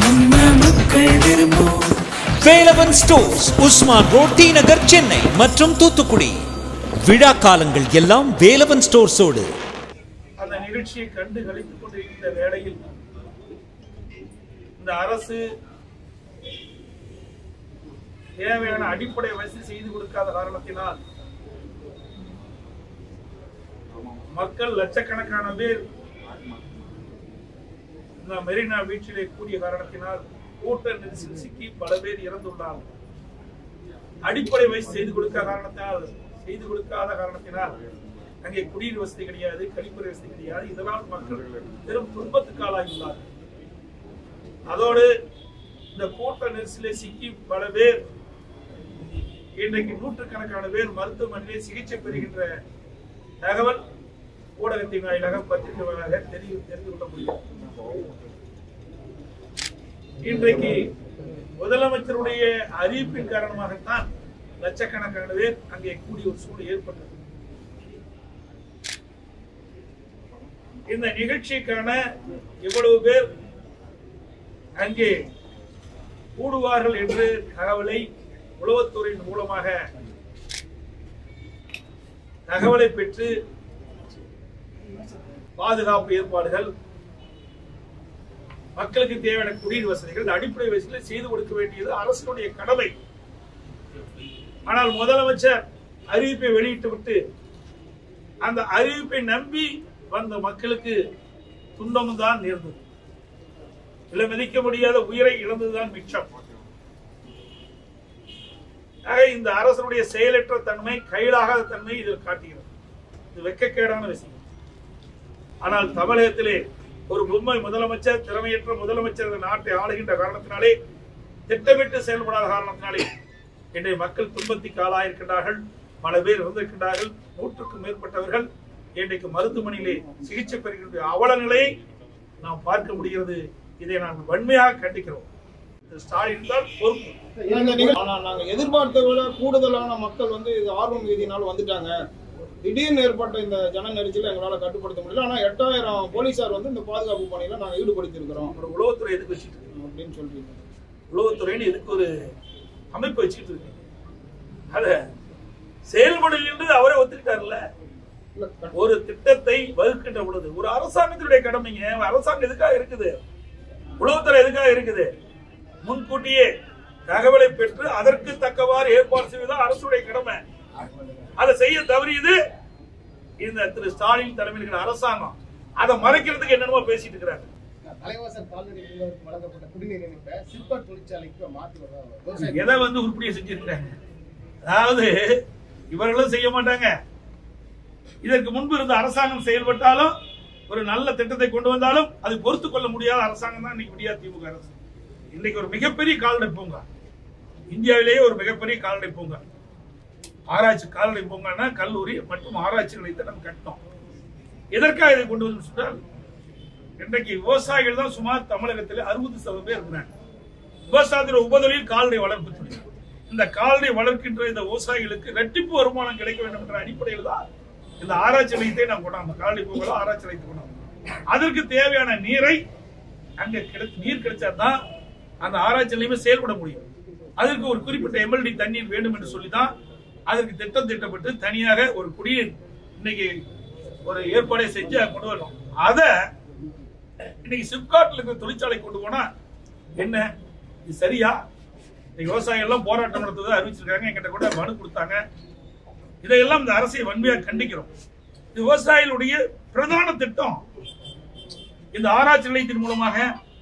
நம்ம மக்கள் விரும்பும் Velavan stores Usman road T Nagar Chennai மற்றும் தூத்துக்குடி விழா காலங்கள் எல்லாம் வேலவன் ஸ்டோர்ஸோடு அந்த நிகழ்ச்சியை கண்டு கழித்துக் கொண்டிருக்கின்ற வேளையில் இந்த அரசு தேவையான அடிப்படை வசதி செய்து கொடுக்காத காரணத்தினால் மக்கள் லட்சக்கணக்கான பேர் இந்த மெரினா பீச்சிலே கூடிய காரணத்தினால் கூட்ட நெரிசல் சிக்கி பல பேர் இறந்துள்ளார்கள் அடிப்படை வசதி செய்து கொடுக்க காரணத்தினால் செய்து கொடுக்காத காரணத்தினால் அங்கே குடிநீர் வசதி கிடையாது கழிப்பறை வசதி கிடையாது இதனால் மக்கள் பெரும் துன்பத்துக்கு ஆளாகியுள்ளார்கள் அதோடு இந்த கூட்ட நெரிசலை சிக்கி பல பேர் இன்றைக்கு நூற்றுக்கணக்கான பேர் மருத்துவமனையிலே சிகிச்சை பெறுகின்ற தகவல் ஊடகத்தின் வாயிலாக பத்திரிகை வாயிலாக தெரிந்து தெரிந்து கொள்ள முடியும் இன்றைக்கு முதலமைச்சருடைய அறிவிப்பின் காரணமாகத்தான் லட்சக்கணக்கான பேர் அங்கே கூடிய ஒரு சூழல் ஏற்பட்டது இந்த நிகழ்ச்சிக்கான இவ்வளவு பேர் அங்கே கூடுவார்கள் என்று தகவலை உளவுத்துறையின் மூலமாக தகவலை பெற்று பாதுகாப்பு ஏற்பாடுகள் மக்களுக்கு தேவையான குடிநீர் வசதிகள் இந்த அடிப்படை வசதிகளை செய்து கொடுக்க வேண்டியது அரசினுடைய கடமை ஆனால் முதலமைச்சர் அறிவிப்பை வெளியிட்டு விட்டு அந்த அறிவிப்பை நம்பி வந்த மக்களுக்கு துன்பம் தான் நேர்ந்தது விலை மதிக்க முடியாத உயிரை இழந்ததுதான் மிச்சம் ஆக இந்த அரசனுடைய செயலற்ற தன்மை கையிலாகாத தன்மை இதில் காட்டுகிறது இது வெக்கக்கேடான விஷயம் ஆனால் தமிழகத்திலே ஒரு பொம்மை முதலமைச்சர் திறமையற்ற முதலமைச்சர் இந்த நாட்டை ஆளுகின்ற காரணத்தினாலே திட்டமிட்டு செயல்படாத காரணத்தினாலே இன்றைய மக்கள் துன்பத்திற்கு ஆளாயிருக்கின்றார்கள் பல பேர் இருந்திருக்கின்றார்கள் நூற்றுக்கும் மேற்பட்டவர்கள் இன்றைக்கு மருத்துவமனையிலே சிகிச்சை பெறுகின்ற அவல நிலையை நாம் பார்க்க முடிகிறது இதை நான் வன்மையாக கண்டிக்கிறோம் திரு ஸ்டாலின் தான் பொறுப்பு இந்த நிகழ்ச்சி- ஆனா நாங்க எதிர்பார்த்த விட கூடுதலான மக்கள் வந்து இது ஆர்வம் மீதினால் வந்துட்டாங்க திடீர்னு ஏற்பட்ட இந்த ஜன நெரிசலை எங்களால கட்டுப்படுத்த முடியல ஆனா எட்டாயிரம் போலீசார் வந்து இந்த பாதுகாப்பு பணியில நாங்க ஈடுபடுத்தி இருக்கிறோம் ஒரு உளவுத்துறை எதுக்கு வச்சுட்டு இருக்கு? அப்படின்னு சொல்றீங்க உளவுத்துறைன்னு இதுக்கு ஒரு அமைப்பு வச்சுட்டு இருக்கு அத செயல்படல் என்று அவரே ஒத்துக்கிட்டார்ல இல்ல, கட்- ஒரு திட்டத்தை வகுக்கின்ற பொழுது ஒரு அரசாங்கத்தினுடைய கடமைங்க அரசாங்கம் எதுக்காக இருக்குது உளவுத்துறை எதுக்காக இருக்குது முன்கூட்டியே தகவலை பெற்று அதற்கு தக்கவாறு ஏற்பாடு செய்வதுதான் அரசுடைய கடமை அதை செய்ய தவறியது இந்த திரு ஸ்டாலின் தலைமையில் இருக்கிற அரசாங்கம் அதை மறைக்கிறதுக்கு என்னென்னமோ பேசிட்டு இருக்கிறாங்க தலைவாசல் கால்நடை பூங்காவுக்கு வழங்கப்பட்ட குடிநீர் இணைப்பை சில்பர் தொழிற்சாலைக்கு மாற்றி வருவாங்க எதை வந்து உருப்படியை செஞ்சிருக்காங்க அதாவது இவர்களும் செய்ய மாட்டாங்க இதற்கு முன்பு இருந்த அரசாங்கம் செயல்பட்டாலும் ஒரு நல்ல திட்டத்தை கொண்டு வந்தாலும் அது பொறுத்து கொள்ள முடியாத அரசாங்கம் தான் இன்னைக்கு விடியா திமுக அரசு இன்னைக்கு ஒரு மிகப்பெரிய கால்நடை பூங்கா இந்தியாவிலேயே ஒரு மிகப்பெரிய கால்நடை பூங்கா ஆராய்ச்சி கால்நடை பூங்கானா கல்லூரி மற்றும் ஆராய்ச்சி நிலையத்தை நம்ம கட்டணும் எதற்காக இதை கொண்டு வந்து சொன்னால் இன்றைக்கு விவசாயிகள் தான் சுமார் தமிழகத்தில் அறுபது சதவீதம் பேர் இருக்கிறாங்க விவசாயத்தில் உபதொழில் கால்நடை வளர்ப்பு தொழில் இந்த கால்நடை வளர்க்கின்ற இந்த விவசாயிகளுக்கு ரெட்டிப்பு வருமானம் கிடைக்க வேண்டும் என்ற அடிப்படையில் தான் இந்த ஆராய்ச்சி நிலையத்தை நாம் கொண்டாந்து கால்நடை பூங்கா ஆராய்ச்சி நிலையத்தை கொண்டாந்து அதற்கு தேவையான நீரை அங்க கிடைச்சு நீர் கிடைச்சா தான் அந்த ஆராய்ச்சி நிலையமே செயல்பட முடியும் அதற்கு ஒரு குறிப்பிட்ட எம்எல்டி தண்ணீர் வேண்டும் என்று சொல்லி தான் அதற்கு திட்டம் திட்டப்பட்டு தனியாக ஒரு குடிநீர் இன்னைக்கு ஒரு ஏற்பாடை செஞ்சு அதை கொண்டு வரணும் அதை இன்னைக்கு சிப்காட்ல இருக்கிற தொழிற்சாலை கொண்டு போனா என்ன இது சரியா இன்னைக்கு விவசாயிகள் எல்லாம் போராட்டம் நடத்துவதை அறிவிச்சிருக்காங்க என்கிட்ட கூட மனு கொடுத்தாங்க இதையெல்லாம் இந்த அரசை வன்மையாக கண்டிக்கிறோம் இது விவசாயிகளுடைய பிரதான திட்டம் இந்த ஆராய்ச்சி நிலையத்தின் மூலமாக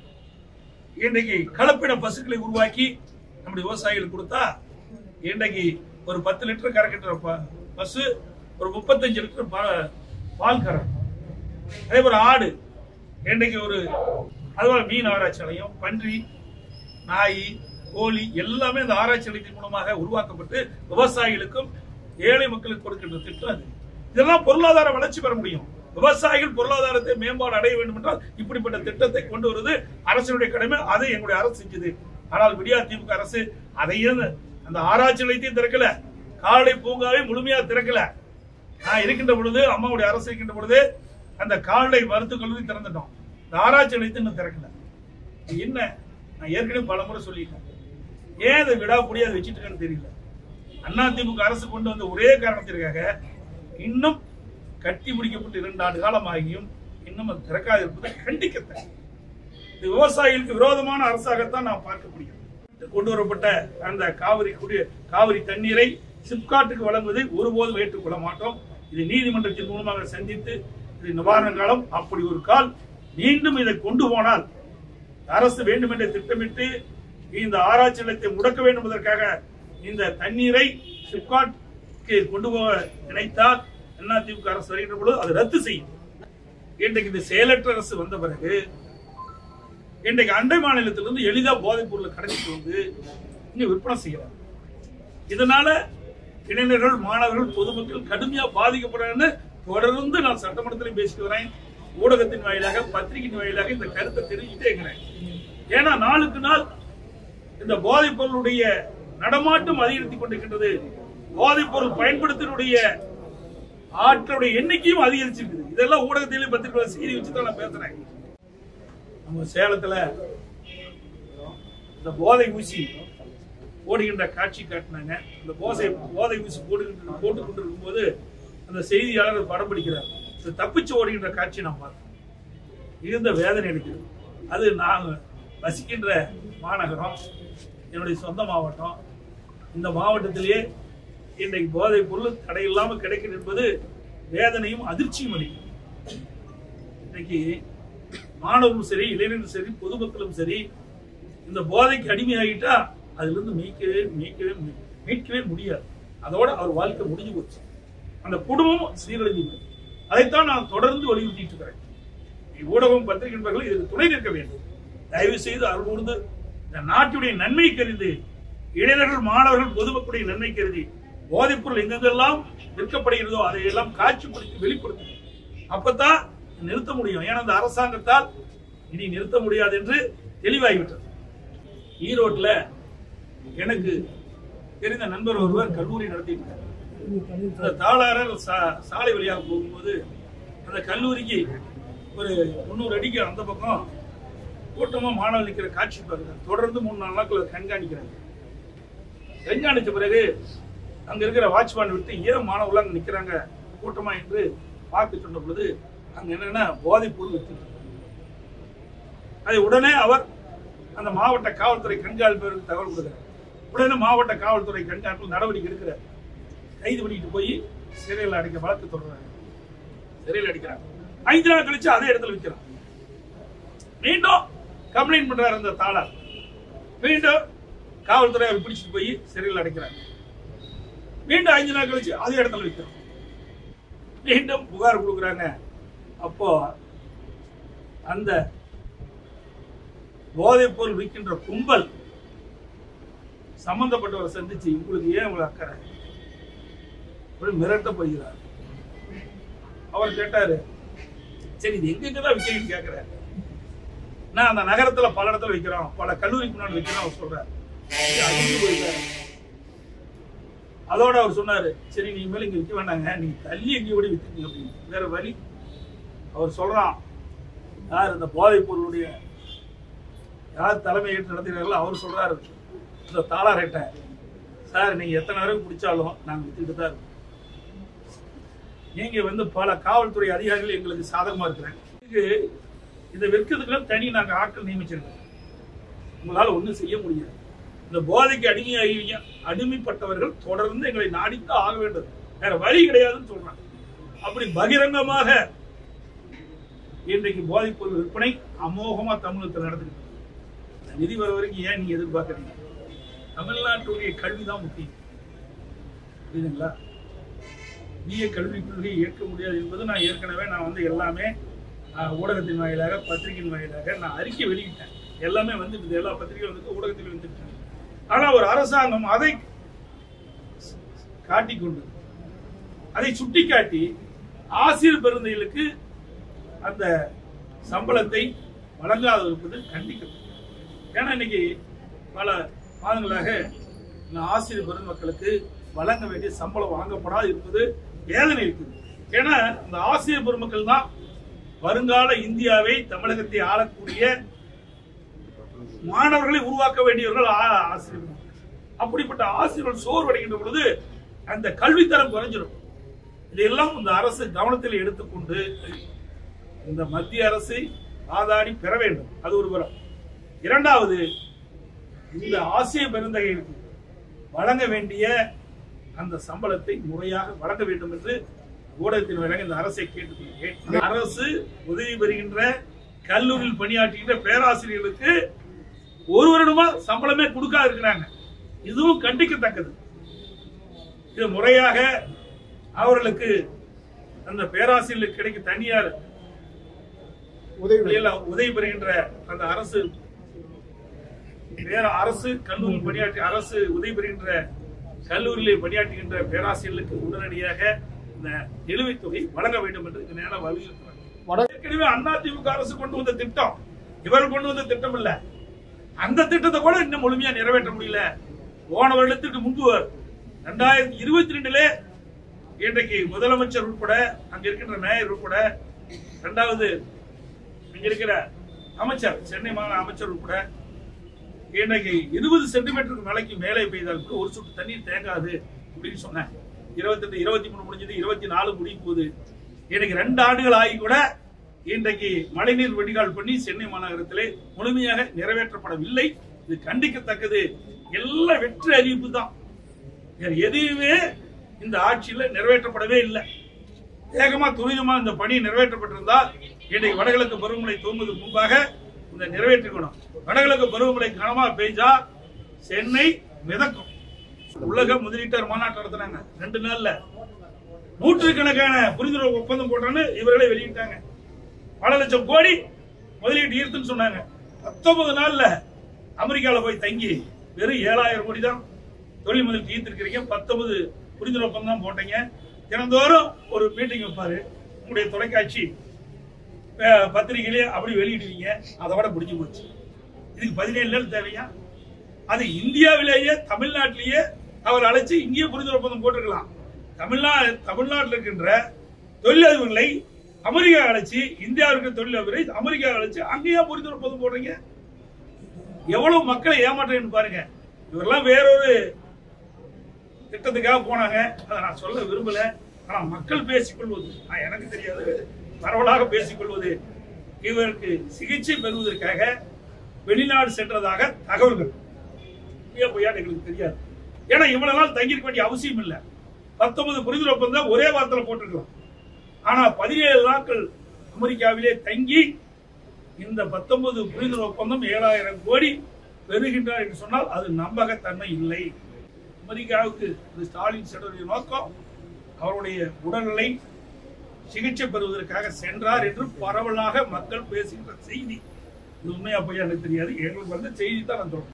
இன்றைக்கு கலப்பின பசுக்களை உருவாக்கி நம்முடைய விவசாயிகளுக்கு கொடுத்தா இன்றைக்கு ஒரு பத்து லிட்டர் கறக்கின்ற ப- பசு ஒரு முப்பத்தஞ்சு லிட்டர் பா- பால் கறக்கும் அதே போல ஆடு இன்றைக்கு ஒரு அதுபோல மீன் ஆராய்ச்சி நிலையம் பன்றி நாய் கோழி எல்லாமே இந்த ஆராய்ச்சி நிலையத்தின் மூலமாக உருவாக்கப்பட்டு விவசாயிகளுக்கும் ஏழை மக்களுக்கு கொடுக்கின்ற திட்டம் அது இதெல்லாம் பொருளாதார வளர்ச்சி பெற முடியும் விவசாயிகள் பொருளாதாரத்தை மேம்பாடு அடைய வேண்டும் என்றால் இப்படிப்பட்ட திட்டத்தை கொண்டு வருவது அரசினுடைய கடமை அதை எங்களுடைய அரசு செஞ்சது ஆனால் விடியா திமுக அரசு அதையும் அந்த ஆராய்ச்சி நிலையத்தையும் திறக்கல காலை பூங்காவை முழுமையா திறக்கல நான் இருக்கின்ற பொழுது அம்மாவுடைய அரசு இருக்கின்ற பொழுது அந்த கால்நடை மருத்துவக் கல்லூரி திறந்துட்டோம் இந்த ஆராய்ச்சி நிலையத்தை இன்னும் திறக்கல இது என்ன நான் ஏற்கனவே பல முறை சொல்லிட்டேன் ஏன் அதை விடாப்படியே அதை வச்சுட்டு இருக்கான்னு தெரியல அதிமுக அரசு கொண்டு வந்த ஒரே காரணத்திற்காக இன்னும் கட்டி முடிக்கப்பட்டு இரண்டு ஆண்டு காலமாகியும் இன்னும் அது திறக்காது இருப்பதை கண்டிக்கத்தக்க இது விவசாயிகளுக்கு விரோதமான அரசாகத்தான் நாம் பார்க்க முடியும் கொண்டு வரப்பட்ட அந்த காவிரி குடி காவிரி தண்ணீரை சிப்காட்டுக்கு வழங்குவதை ஒருபோதும் ஏற்றுக்கொள்ள மாட்டோம் இது நீதிமன்றத்தின் மூலமாக சந்தித்து இது நிவாரண காலம் அப்படி ஒரு கால் மீண்டும் இதை கொண்டு போனால் அரசு வேண்டுமென்றே திட்டமிட்டு இந்த ஆராய்ச்சி நிலையத்தை முடக்க வேண்டும் என்பதற்காக இந்த தண்ணீரை சிப்காட்க்கு கொண்டு போக நினைத்தால் அதிமுக அரசு வருகின்ற பொழுது அது ரத்து செய்யும் இன்றைக்கு இந்த செயலற்ற அரசு வந்த பிறகு இன்றைக்கு அண்டை மாநிலத்திலிருந்து எளிதா போதைப் பொருளை கடத்திட்டு வந்து இங்க விற்பனை செய்யறாங்க இதனால இளைஞர்கள் மாணவர்கள் பொதுமக்கள் கடுமையா பாதிக்கப்படுறாங்கன்னு தொடர்ந்து நான் சட்டமன்றத்திலும் பேசிட்டு வரேன் ஊடகத்தின் வாயிலாக பத்திரிகையின் வாயிலாக இந்த கருத்தை தெரிவிச்சுட்டே இருக்கிறேன் ஏன்னா நாளுக்கு நாள் இந்த போதைப் பொருளுடைய நடமாட்டம் அதிகரித்துக் கொண்டிருக்கின்றது போதைப் பொருள் பயன்படுத்தினுடைய ஆட்களுடைய எண்ணிக்கையும் அதிகரிச்சிருக்குது இதெல்லாம் ஊடகத்திலும் பத்திரிகையில செய்தி வச்சு தான் நான் பேசுறேன் நம்ம சேலத்துல இந்த போதை ஊசி போடுகின்ற காட்சி காட்டினாங்க இந்த போதை போதை ஊசி போடுகின்ற போட்டுக் கொண்டிருக்கும் போது அந்த செய்தியாளர் படம் பிடிக்கிறார் இது தப்பிச்சு ஓடுகின்ற காட்சி நான் பார்த்தேன் இருந்த வேதனை எடுக்கிறது அது நான் வசிக்கின்ற மாநகரம் என்னுடைய சொந்த மாவட்டம் இந்த மாவட்டத்திலேயே இன்றைக்கு போதைப் பொருள் தடையில்லாமல் கிடைக்கும் என்பது வேதனையும் அதிர்ச்சியும் அளிக்கும் இன்னைக்கு மாணவர்களும் சரி இளைஞர்களும் சரி பொதுமக்களும் சரி இந்த போதைக்கு அடிமையாகிட்டா அதுல இருந்து மீட்கவே மீட்கவே மு- மீட்கவே முடியாது அதோட அவர் வாழ்க்கை முடிஞ்சு போச்சு அந்த குடும்பம் சீரழிஞ்சு போச்சு அதைத்தான் நான் தொடர்ந்து வலியுறுத்திட்டு இருக்கிறேன் ஊடகம் பத்திரிகை நண்பர்கள் இதற்கு துணை நிற்க வேண்டும் தயவு செய்து அருள் கூர்ந்து இந்த நாட்டுடைய நன்மை கருதி இளைஞர்கள் மாணவர்கள் பொதுமக்களுடைய நன்மை கருதி போதைப் பொருள் எங்கெங்கெல்லாம் விற்கப்படுகிறதோ அதையெல்லாம் காட்சிப்படுத்தி வெளிப்படுத்தும் அப்பதான் நிறுத்த முடியும் ஏன்னா அந்த அரசாங்கத்தால் இனி நிறுத்த முடியாது என்று தெளிவாகிவிட்டது ஈரோட்ல எனக்கு தெரிந்த நண்பர் ஒருவர் கல்லூரி நடத்திட்டு இருக்கார். அந்த தாளாரர் சா- சாலை வழியாக போகும்போது அந்த கல்லூரிக்கு ஒரு முந்நூறு அடிக்கு அந்த பக்கம் கூட்டமா மாணவர்கள் நிற்கிற காட்சி பார்க்கிறார் தொடர்ந்து மூணு நாலு நாட்கள் அதை கண்காணிக்கிறாங்க கண்காணிச்ச பிறகு அங்க இருக்கிற வாட்ச்மேன் விட்டு ஏன் மாணவர்கள் அங்க நிக்கிறாங்க கூட்டமா என்று பார்க்க சொன்ன பொழுது அங்க என்னன்னா போதைப் பொருள் வித்துட்டு இருக்காங்க. அதை உடனே அவர் அந்த மாவட்ட காவல்துறை கண்காணிப்பவருக்கு தகவல் கொடுக்கிறார் உடனே மாவட்ட காவல்துறை கண்காணிப்பு நடவடிக்கை எடுக்கிறார் கைது பண்ணிட்டு போய் சிறையில் அடைக்க வழக்கு தொடர்றாங்க சிறையில் அடிக்கிறாங்க ஐந்து நாள் கழிச்சு அதே இடத்துல விற்கிறான் மீண்டும் கம்ப்ளைண்ட் பண்றாரு அந்த தாளார் மீண்டும் காவல்துறை அவர் பிடிச்சிட்டு போய் சிறையில் அடைக்கிறாங்க மீண்டும் ஐந்து நாள் கழிச்சு அதே இடத்துல விற்கிறோம் மீண்டும் புகார் கொடுக்குறாங்க அப்போ அந்த போதைப் பொருள் விற்கின்ற கும்பல் சம்பந்தப்பட்டவரை சந்திச்சு உங்களுக்கு ஏன் இவ்வளவு அக்கறை அப்படி மிரட்ட போகிறார் அவர் கேட்டாரு சரி இது எங்க தான் விற்கிறீங்கன்னு கேட்கிறேன் நான் அந்த நகரத்துல பல இடத்துல விற்கிறோம் பல கல்லூரிக்கு முன்னாடி விற்கிறோம் அவர் சொல்றாரு இது அழிஞ்சு போயிட்டாரு. அதோட அவர் சொன்னாரு சரி நீங்க மேல இங்க விற்க வேண்டாங்க நீங்க தள்ளி எங்கேயும் கூட வித்துக்கீங்க அப்படின்னு வேற வழி அவர் சொல்றான் யார் இந்த போதைப் பொருளுடைய யார் தலைமை ஏற்று நடத்துகிறார்களோ அவர் சொல்றாரு இந்த தாளாரேட்ட சார் நீங்க எத்தனை வரைக்கும் பிடிச்சாலும் நாங்க வித்துக்கிட்டு தான் இருக்கோம் நீங்க வந்து பல காவல்துறை அதிகாரிகள் எங்களுக்கு சாதகமா இருக்கிறாங்க இதுக்கு இதை விற்கிறதுக்குலாம் தனி நாங்க ஆட்கள் நியமிச்சிருக்கோம் உங்களால ஒண்ணும் செய்ய முடியாது இந்த போதைக்கு அடிமையாகி அடிமைப்பட்டவர்கள் தொடர்ந்து எங்களை நாடித்தான் ஆக வேண்டும் வேற வழி கிடையாதுன்னு சொல்றாங்க அப்படி பகிரங்கமாக இன்றைக்கு போதைப் பொருள் விற்பனை அமோகமா தமிழகத்தில் நடந்துட்டு இருக்கு. இந்த நிதி வர வரைக்கும் ஏன் நீங்க எதிர்பார்க்கறீங்க தமிழ்நாட்டுடைய கல்வி தான் முக்கியம் புரியுதுங்களா பிஏ கல்வி கொள்கையை ஏற்க முடியாது என்பது நான் ஏற்கனவே நான் வந்து எல்லாமே ஆஹ், ஊடகத்தின் வாயிலாக பத்திரிகையின் வாயிலாக நான் அறிக்கை வெளியிட்டேன் எல்லாமே வந்துட்டு எல்லா பத்திரிகையும் வந்துட்டு ஊடகத்தில் வந்துட்டு ஆனா ஒரு அரசாங்கம் அதை காட்டிக்கொண்டு அதை சுட்டிக்காட்டி ஆசிரியர் பெருந்தைகளுக்கு அந்த சம்பளத்தை வழங்காது இருப்பது கண்டிக்கப்படும் ஏன்னா இன்னைக்கு பல மாதங்களாக இந்த ஆசிரியர் பெருமக்களுக்கு வழங்க வேண்டிய சம்பளம் வழங்கப்படாது இருப்பது வேதனை இருக்குது ஏன்னா இந்த ஆசிரியர் பெருமக்கள் தான் வருங்கால இந்தியாவை தமிழகத்தை ஆளக்கூடிய மாணவர்களை உருவாக்க வேண்டியவர்கள் ஆ- ஆசிரியர்கள் அப்படிப்பட்ட ஆசிரியர்கள் சோர்வடைகின்ற பொழுது அந்த கல்வித்தரம் குறைஞ்சிடும் இதையெல்லாம் இந்த அரசு கவனத்தில் எடுத்துக்கொண்டு இந்த மத்திய அரசை ஆதாடி பெற வேண்டும் அது ஒரு புறம் இரண்டாவது இந்த ஆசிய பெருந்தகைகளுக்கு வழங்க வேண்டிய அந்த சம்பளத்தை முறையாக வழங்க வேண்டும் என்று ஊடகத்தின் வழங்க இந்த அரசை கேட்டுக்கொள்கிறேன் அரசு உதவி பெறுகின்ற கல்லூரியில் பணியாற்றுகின்ற பேராசிரியர்களுக்கு ஒரு வருடமா சம்பளமே கொடுக்காது இருக்கிறாங்க இதுவும் கண்டிக்கத்தக்கது இது முறையாக அவர்களுக்கு அந்த பேராசிரியர்களுக்கு கிடைக்கும் தனியார் உதவி வழியில உதவி பெறுகின்ற அந்த அரசு வேற அரசு கல்லூரி பணியாற்றி அரசு உதவி பெறுகின்ற கல்லூரியிலே பணியாற்றுகின்ற பேராசிரியர்களுக்கு உடனடியாக இந்த நிலுவைத் தொகை வழங்க வேண்டும் என்று இந்த நேரம் வலியுறுத்துறாங்க வட- ஏற்கனவே அதிமுக அரசு கொண்டு வந்த திட்டம் இவர் கொண்டு வந்த திட்டம் இல்ல அந்த திட்டத்தை கூட இன்னும் முழுமையா நிறைவேற்ற முடியல போன வருடத்திற்கு முன்பு ரெண்டாயிரத்தி இருபத்தி ரெண்டுல இன்றைக்கு முதலமைச்சர் உட்பட அங்க இருக்கின்ற மேயர் உட்பட இரண்டாவது இங்க இருக்கிற அமைச்சர் சென்னை மாநில அமைச்சர் உட்பட இன்றைக்கு இருபது சென்டிமீட்டருக்கு மழைக்கு மேலே பெய்தால் கூட ஒரு சொட்டு தண்ணீர் தேங்காது அப்படின்னு சொன்னேன் இருபத்தெட்டு இருபத்தி மூணு முடிஞ்சது இருபத்தி நாலு முடியும் போது இன்னைக்கு ரெண்டு ஆண்டுகள் ஆகி கூட இன்றைக்கு மழைநீர் வடிகால் பண்ணி சென்னை மாநகரத்திலே முழுமையாக நிறைவேற்றப்படவில்லை இது கண்டிக்கத்தக்கது எல்லாம் வெற்றி அறிவிப்பு தான் வேற எதுவுமே இந்த ஆட்சியில நிறைவேற்றப்படவே இல்லை வேகமா துரிதமா இந்த பணி நிறைவேற்றப்பட்டிருந்தால் இன்றைக்கு வடகிழக்கு பருவமழை தோங்குவதற்கு முன்பாக இந்த நிறைவேற்றிக்கணும் வடகிழக்கு பருவமழை கனமா பெய்ஞ்சா சென்னை மிதக்கும் உலக முதலீட்டாளர் மாநாட்டு நடத்தினாங்க ரெண்டு நாள்ல நூற்றுக்கணக்கான புரிந்துணர்வு ஒப்பந்தம் போட்டோன்னு இவர்களே வெளியிட்டாங்க பல லட்சம் கோடி முதலீட்டு ஈர்த்துன்னு சொன்னாங்க பத்தொன்பது நாள்ல அமெரிக்கால போய் தங்கி வெறும் ஏழாயிரம் கோடி தான் தொழில் முதலீட்டு ஈர்த்திருக்கிறீங்க பத்தொன்பது புரிந்துணர்வு ஒப்பந்தம் தான் போட்டீங்க தினந்தோறும் ஒரு மீட்டிங் வைப்பாரு உங்களுடைய தொலைக்காட்சி அஹ், பத்திரிகையிலே அப்படி வெளியிடுவீங்க அதோட முடிஞ்சு போச்சு இதுக்கு பதினேழு நாள் தேவையா அது இந்தியாவிலேயே தமிழ்நாட்டிலேயே அவர் அழைச்சு இங்கேயே புரிந்துணர்வு ஒப்பந்தம் போட்டிருக்கலாம் தமிழ்நாடு தமிழ்நாட்டில் இருக்கின்ற தொழிலதிபர்களை அமெரிக்கா அழைச்சு இந்தியாவிற்கு தொழிலதிபரை அமெரிக்கா அழைச்சு அங்கேயே புரிந்துணர்வு ஒப்பந்தம் போடுறீங்க எவ்வளவு மக்களை ஏமாற்றுன்னு பாருங்க இவரெல்லாம் வேறொரு திட்டத்துக்காக போனாங்க அதை நான் சொல்ல விரும்பல ஆனா மக்கள் பேசிக்கொள்வது நான் எனக்கு தெரியாது பரவலாக பேசிக்கொள்வது இவருக்கு சிகிச்சை பெறுவதற்காக வெளிநாடு சென்றதாக தகவல்கள் உண்மையா பொய்யான்னு எங்களுக்கு தெரியாது ஏன்னா இவ்வளவு நாள் தங்கியிருக்க வேண்டிய அவசியம் இல்லை பத்தொன்பது புரிதல் ஒப்பந்தம் ஒரே வாரத்தில் போட்டிருக்கலாம் ஆனா பதினேழு நாட்கள் அமெரிக்காவிலே தங்கி இந்த பத்தொன்பது புரிதல் ஒப்பந்தம் ஏழாயிரம் கோடி பெறுகின்றார் என்று சொன்னால் அது நம்பகத்தன்மை இல்லை அமெரிக்காவுக்கு திரு ஸ்டாலின் சென்றடைய நோக்கம் அவருடைய உடல்நிலை சிகிச்சை பெறுவதற்காக சென்றார் என்று பரவலாக மக்கள் பேசுகின்ற செய்தி இது உண்மையா பொய்யா எனக்கு தெரியாது எங்களுக்கு வந்து செய்தி தான் நான் சொல்றேன்